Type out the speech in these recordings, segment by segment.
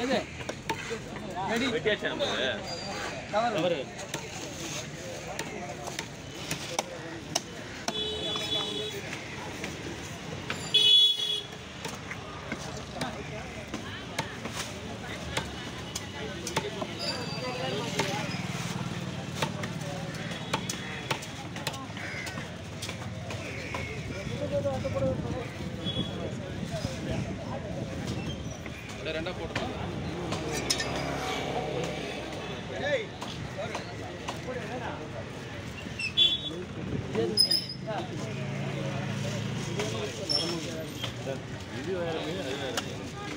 எது ரெடி வெட்டியாச்சா நம்மளுக்கு கவர் இது வேற மீன் அது வேற மீன்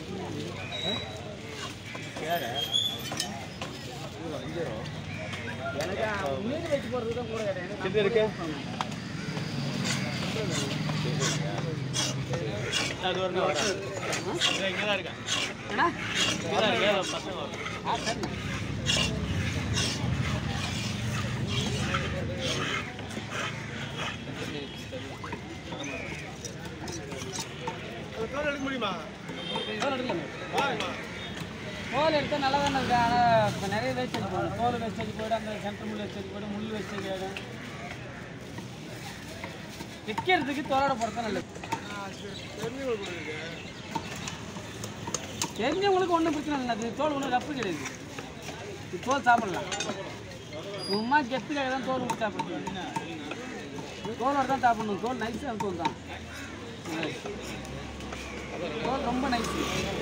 மீன் வச்சு போடுறது தான் கூட கேட்டேன் சில்லு இருக்கு அது வரணும் இங்கே தான் இருக்கேன் ஏன்னா இங்கே தான் இருக்கேன் பசங்க வரணும். ஆ சரி தோல் எடுக்க முடியுமா தோல் எடுக்கலாமே பாருமா தோல் எடுத்தால் நல்லா தானே இருக்கு ஆனால் இப்போ நிறைய வேஸ்டேஜ் போடும் தோல் வேஸ்டேஜ் போய்டும் அந்த சென்டர் முள் வேஸ்டேஜ் போய்டும் முள் வேஸ்டேஜ் ஆகிடும் விற்கிறதுக்கு தோலோட பொறுத்த நல்லது தெரிஞ்சவங்களுக்கு கொடுக்குறீங்க தெரிஞ்சவங்களுக்கு ஒன்றும் பிரச்சனை இல்லை அது தோல் ஒன்றும் ரப்பு கிடையாது இது தோல் சாப்பிடலாம் சும்மா கெத்துக்காக தான் தோல் விட்டு சாப்பிடுறது தோலோட தான் சாப்பிடணும் தோல் நைஸாக தோல் தான் தோல் ரொம்ப நைஸு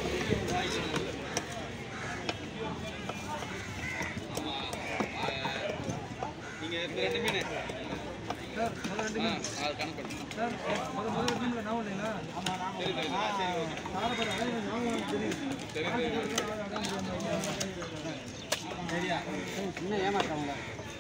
நீங்கள் இந்த ரெண்டு மீன் சார் முதல்ல ரெண்டு மீன் அது கணக்கு சார் முதல் முதல்ல மீன் நான் இல்லைங்களா ஆமாம் சரி சரி சரி ஓகே சரியா இன்னும் ஏமாற்றாங்களா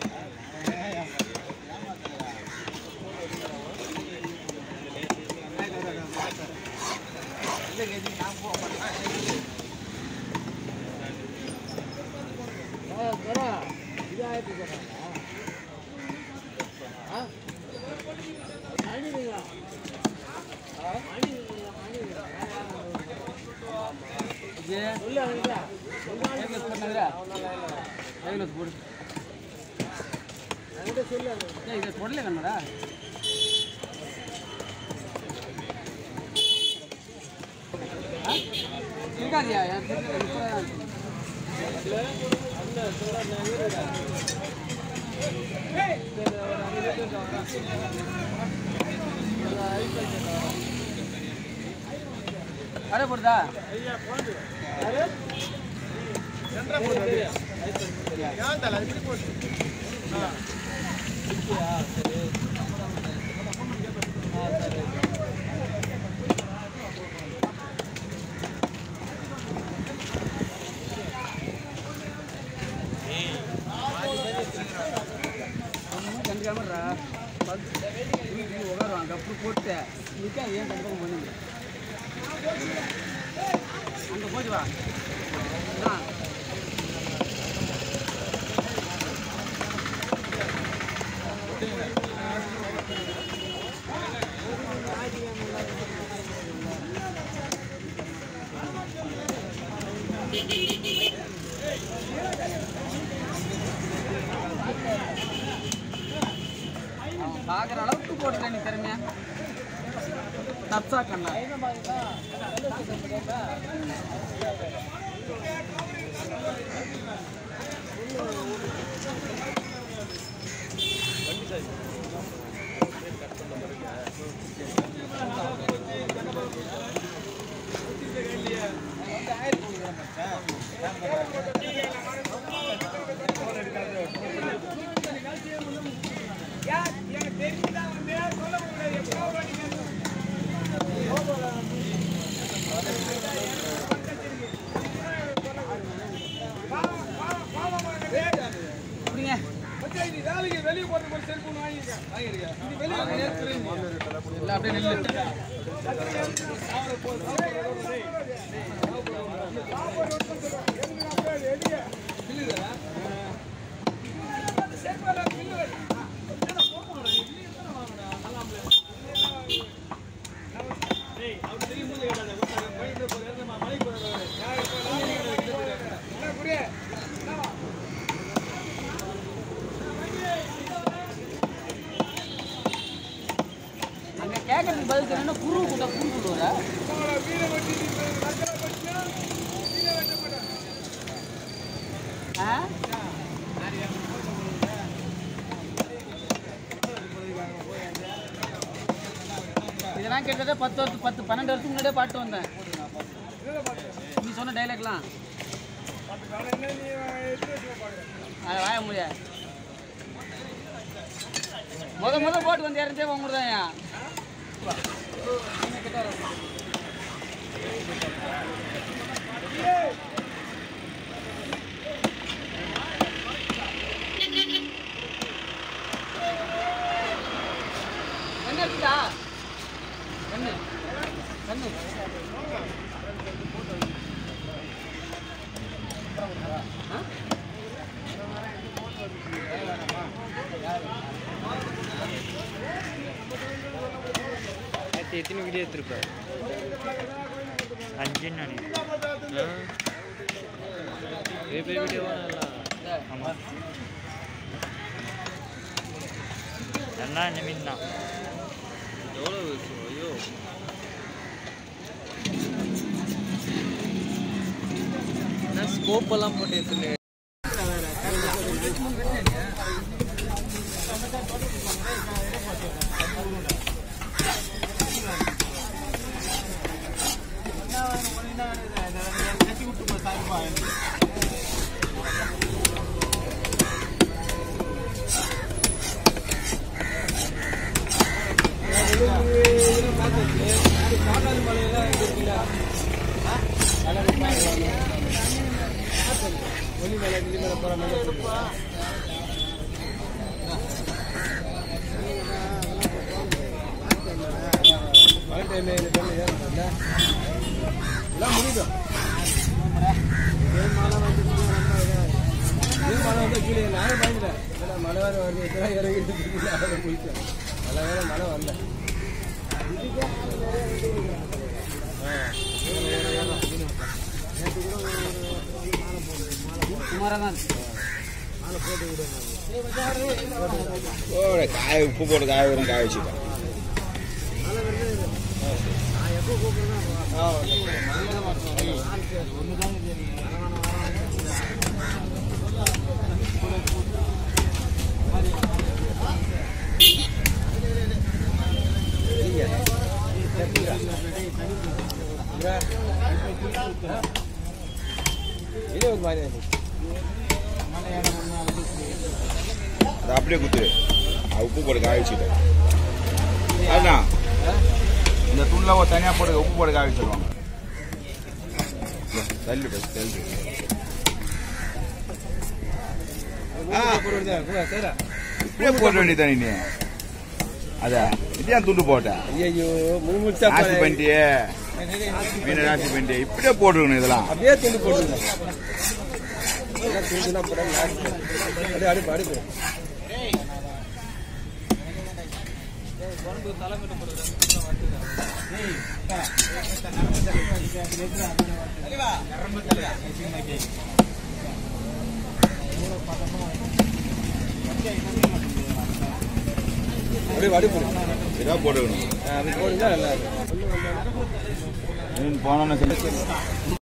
இது ஏகலஸ் பண்ணதுடா ஏகலஸ் போடு ஏய் இதை தொடல வேணுமாடா ஆ? இருக்காதியா எனக்கு தெரியல இப்பதான் அரை போடுதா சென்ட்ரா போட்டு ஏன் தலை இப்படி போட்டு ஒன்றும் கண்டுக்காமறா வீட்டுக்கு உட்காருவாங்க அப்படி போட்டு நிற்க ஏன் கண்டுக்காம பண்ணுங்க அங்கே போயிட்டு வா ஆ அவன் பார்க்குற அளவுக்கு போட்டுட்ட நீ திறமையா தப்சா கண்ணா அப்படிங்க நீ வேலைக்கு வெளியே போட்டு போய் செல்போன் வாங்கிக்க வாங்கிருக்க நீ வெளியே எல்லாம் அப்படியே நில்லு அவர் தெரியும் போது கேட்டாங்க மலைக்கு போய் மலைக்கு போய் கேட்கறதுக்கு பதில் தெரியல குரு கூட்ட குரு சொல்லுவாரா ஆ இதெல்லாம் கேட்டதே பத்து வருஷம் பத்து பன்னெண்டு வருஷத்துக்கு முன்னாடியே பாட்டு வந்தேன் நீ சொன்ன டைலாக்லாம் அது வாய முடியாது முத முத போட்டு வந்து இறந்தே உங்க தான் என்ன இருக்குதா கண்ணு கண்ணு ஆ? நேற்று எத்தனை வீடியோ எடுத்திருப்பேன் அஞ்சுன்னு நினைக்கிறேன் பெரிய பெரிய வீடியோவா நல்லா ஆமாம் நல்லா இந்த மீன் தான் எவ்வளோ ஐயோ என்ன ஸ்கோப் எல்லாம் போட்டு எடுத்துன்னு மழை டைம் எல்லாம் முடியும் மழை வந்து மழை வந்து கீழே நானும் பயந்துட்டேன் ஏன்னா மழை வேறு வருது எத்தனை இறங்கிட்டு கீழே அதை போயிட்டேன் நல்ல வேலை மழை வரல சுமாராக தான் இருக்கு ஓ காய உப்பு போட்டு காய வரும் காய வச்சுப்பேன் இது ஒரு மாதிரி இருக்கு. அதை அப்படியே குத்துரு அது உப்பு போட்டு காய வச்சுட்டேன் அதுதான் இந்த துணில் ஒரு தனியாக போட்டு உப்பு போட்டு காய வச்சிருவாங்க தள்ளு பஸ் தள்ளு ஆ போட்டு விடுதா? கூட சரிடா. இப்படியே போட வேண்டியதானே நீ அதா இதையா துண்டு போட்ட ஐயையோ முழு முழுசா நாசி பாரு. பண்ணிட்டியே மீன் நாசி பண்ணிட்டியே இப்படியே போட்டுருக்கணும் இதெல்லாம் அப்படியே துண்டு போட்டுருங்க எல்லாம் துண்டுனா போட நாசி. அப்படியே அடுப்பு அடுப்பு அப்படியே அடுப்பு இதாக போட்டுக்கணும் அப்படி போடுங்க நல்லா இருக்கும் மீன் போனோன்னு சொல்லி